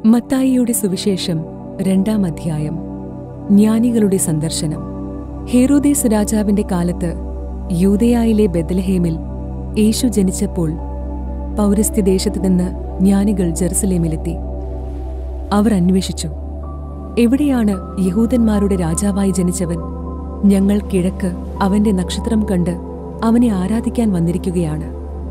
മത്തായിയുടെ സുവിശേഷം രണ്ടാം അധ്യായം ജ്ഞാനികളുടെ സന്ദർശനം ഹേറോദേസ് രാജാവിന്റെ കാലത്ത് യൂതയായിലെ ബെത്ലഹേമിൽ യേശു ജനിച്ചപ്പോൾ പൗരസ്ത്യദേശത്തു നിന്ന് ജ്ഞാനികൾ ജെറുസലേമിലെത്തി അവർ അന്വേഷിച്ചു എവിടെയാണ് യഹൂദന്മാരുടെ രാജാവായി ജനിച്ചവൻ ഞങ്ങൾ കിഴക്ക് അവന്റെ നക്ഷത്രം കണ്ട് അവനെ ആരാധിക്കാൻ വന്നിരിക്കുകയാണ്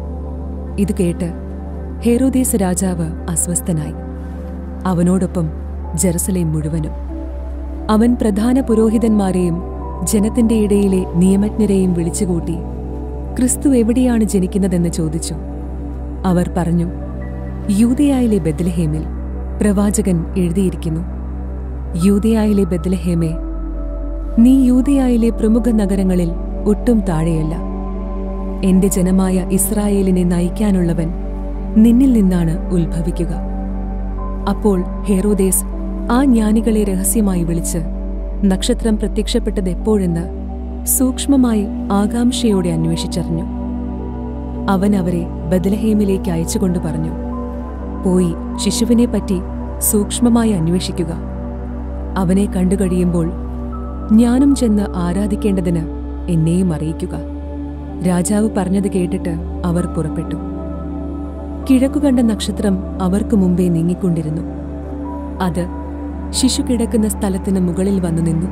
ഇത് കേട്ട് ഹേറോദേസ് രാജാവ് അസ്വസ്ഥനായി അവനോടൊപ്പം ജെറുസലേം മുഴുവനും അവൻ പ്രധാന പുരോഹിതന്മാരെയും ജനത്തിന്റെ ഇടയിലെ നിയമജ്ഞരെയും വിളിച്ചുകൂട്ടി ക്രിസ്തു എവിടെയാണ് ജനിക്കുന്നതെന്ന് ചോദിച്ചു അവർ പറഞ്ഞു യൂതയായിലെ ബെദ്ലഹേമിൽ പ്രവാചകൻ എഴുതിയിരിക്കുന്നു യൂതയായിലെ ബെദ്ലഹേമേ നീ യൂതയായിലെ പ്രമുഖ നഗരങ്ങളിൽ ഒട്ടും താഴെയല്ല എന്റെ ജനമായ ഇസ്രായേലിനെ നയിക്കാനുള്ളവൻ നിന്നിൽ നിന്നാണ് ഉത്ഭവിക്കുക അപ്പോൾ ഹേറോദേസ് ആ ജ്ഞാനികളെ രഹസ്യമായി വിളിച്ച് നക്ഷത്രം പ്രത്യക്ഷപ്പെട്ടത് എപ്പോഴെന്ന് സൂക്ഷ്മമായി ആകാംക്ഷയോടെ അന്വേഷിച്ചറിഞ്ഞു അവൻ അവരെ ബദലഹേമിലേക്ക് അയച്ചുകൊണ്ട് പറഞ്ഞു പോയി ശിശുവിനെ പറ്റി സൂക്ഷ്മമായി അന്വേഷിക്കുക അവനെ കണ്ടുകഴിയുമ്പോൾ ഞാനും ചെന്ന് ആരാധിക്കേണ്ടതിന് എന്നെയും അറിയിക്കുക രാജാവ് പറഞ്ഞത് കേട്ടിട്ട് അവർ പുറപ്പെട്ടു കിഴക്കു കണ്ട നക്ഷത്രം അവർക്ക് മുമ്പേ നീങ്ങിക്കൊണ്ടിരുന്നു അത് ശിശു കിടക്കുന്ന സ്ഥലത്തിന് മുകളിൽ വന്നു നിന്നു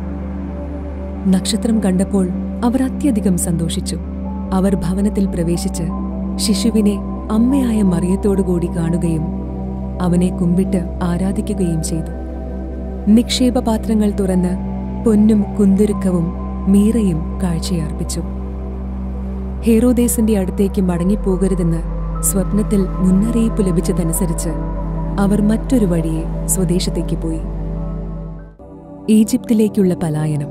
നക്ഷത്രം കണ്ടപ്പോൾ അവർ അത്യധികം സന്തോഷിച്ചു അവർ ഭവനത്തിൽ പ്രവേശിച്ച് ശിശുവിനെ അമ്മയായ മറിയത്തോടുകൂടി കാണുകയും അവനെ കുമ്പിട്ട് ആരാധിക്കുകയും ചെയ്തു നിക്ഷേപപാത്രങ്ങൾ തുറന്ന് പൊന്നും കുന്തുരുക്കവും മീറയും കാഴ്ചയർപ്പിച്ചു ഹേറോദേസിന്റെ അടുത്തേക്ക് മടങ്ങിപ്പോകരുതെന്ന് സ്വപ്നത്തിൽ മുന്നറിയിപ്പ് ലഭിച്ചതനുസരിച്ച് അവർ മറ്റൊരു വഴിയെ സ്വദേശത്തേക്ക് പോയി ഈജിപ്തിലേക്കുള്ള പലായനം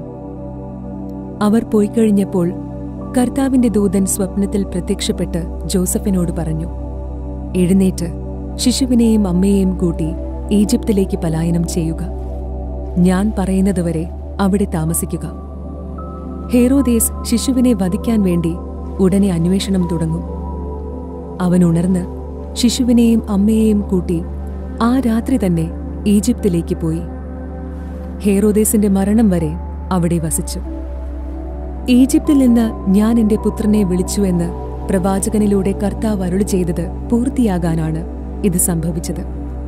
അവർ പോയിക്കഴിഞ്ഞപ്പോൾ കർത്താവിന്റെ ദൂതൻ സ്വപ്നത്തിൽ പ്രത്യക്ഷപ്പെട്ട് ജോസഫിനോട് പറഞ്ഞു എഴുന്നേറ്റ് ശിശുവിനെയും അമ്മയെയും കൂട്ടി ഈജിപ്തിലേക്ക് പലായനം ചെയ്യുക ഞാൻ പറയുന്നതുവരെ അവിടെ താമസിക്കുക ഹേറോദേസ് ശിശുവിനെ വധിക്കാൻ വേണ്ടി ഉടനെ അന്വേഷണം തുടങ്ങും അവൻ ഉണർന്ന് ശിശുവിനെയും അമ്മയെയും കൂട്ടി ആ രാത്രി തന്നെ ഈജിപ്തിലേക്ക് പോയി ഹേറോദേസിന്റെ മരണം വരെ അവിടെ വസിച്ചു ഈജിപ്തിൽ നിന്ന് ഞാൻ എന്റെ പുത്രനെ വിളിച്ചു എന്ന് പ്രവാചകനിലൂടെ കർത്താവ് അരുളി ചെയ്തത് പൂർത്തിയാകാനാണ് ഇത് സംഭവിച്ചത്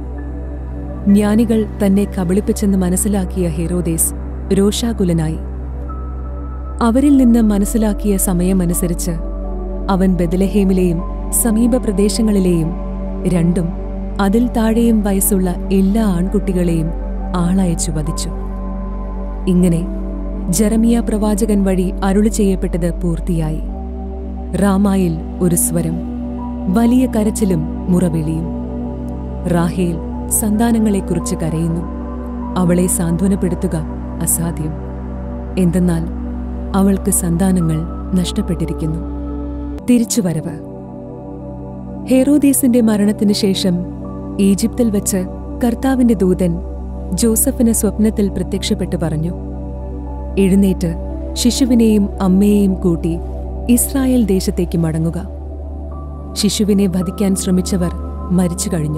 ജ്ഞാനികൾ തന്നെ കബളിപ്പിച്ചെന്ന് മനസ്സിലാക്കിയ ഹെറോദേസ് രോഷാകുലനായി അവരിൽ നിന്ന് മനസ്സിലാക്കിയ സമയമനുസരിച്ച് അവൻ ബദലഹേമിലെയും സമീപ പ്രദേശങ്ങളിലെയും രണ്ടും അതിൽ താഴെയും വയസ്സുള്ള എല്ലാ ആൺകുട്ടികളെയും ആളയച്ചു വധിച്ചു ഇങ്ങനെ ജെറമിയ പ്രവാചകൻ വഴി അരുളി ചെയ്യപ്പെട്ടത് പൂർത്തിയായി റാമായിൽ ഒരു സ്വരം വലിയ കരച്ചിലും മുറവിളിയും റാഹേൽ സന്താനങ്ങളെക്കുറിച്ച് കരയുന്നു അവളെ സാന്ത്വനപ്പെടുത്തുക അസാധ്യം എന്തെന്നാൽ അവൾക്ക് സന്താനങ്ങൾ നഷ്ടപ്പെട്ടിരിക്കുന്നു തിരിച്ചുവരവ് ഹേറോദീസിന്റെ മരണത്തിനു ശേഷം ഈജിപ്തിൽ വച്ച് കർത്താവിന്റെ ദൂതൻ ജോസഫിന് സ്വപ്നത്തിൽ പ്രത്യക്ഷപ്പെട്ടു പറഞ്ഞു എഴുന്നേറ്റ് ശിശുവിനെയും അമ്മയെയും കൂട്ടി ഇസ്രായേൽ ദേശത്തേക്ക് മടങ്ങുക ശിശുവിനെ വധിക്കാൻ ശ്രമിച്ചവർ മരിച്ചു കഴിഞ്ഞു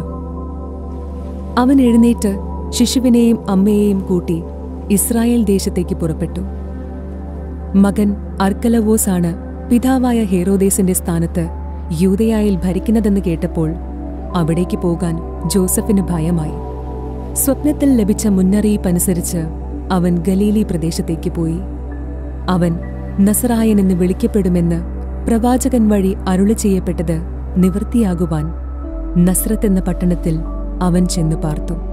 അവൻ എഴുന്നേറ്റ് ശിശുവിനെയും അമ്മയെയും കൂട്ടി ഇസ്രായേൽ ദേശത്തേക്ക് പുറപ്പെട്ടു മകൻ അർക്കലവോസ് ആണ് പിതാവായ ഹേറോദേസിന്റെ സ്ഥാനത്ത് യൂതയായിൽ ഭരിക്കുന്നതെന്ന് കേട്ടപ്പോൾ അവിടേക്ക് പോകാൻ ജോസഫിന് ഭയമായി സ്വപ്നത്തിൽ ലഭിച്ച മുന്നറിയിപ്പനുസരിച്ച് അവൻ ഗലീലി പ്രദേശത്തേക്ക് പോയി അവൻ നസറായൻ എന്ന് വിളിക്കപ്പെടുമെന്ന് പ്രവാചകൻ വഴി അരുളി ചെയ്യപ്പെട്ടത് നിവൃത്തിയാകുവാൻ നസ്രത്ത് എന്ന പട്ടണത്തിൽ അവൻ ചെന്നു പാർത്തു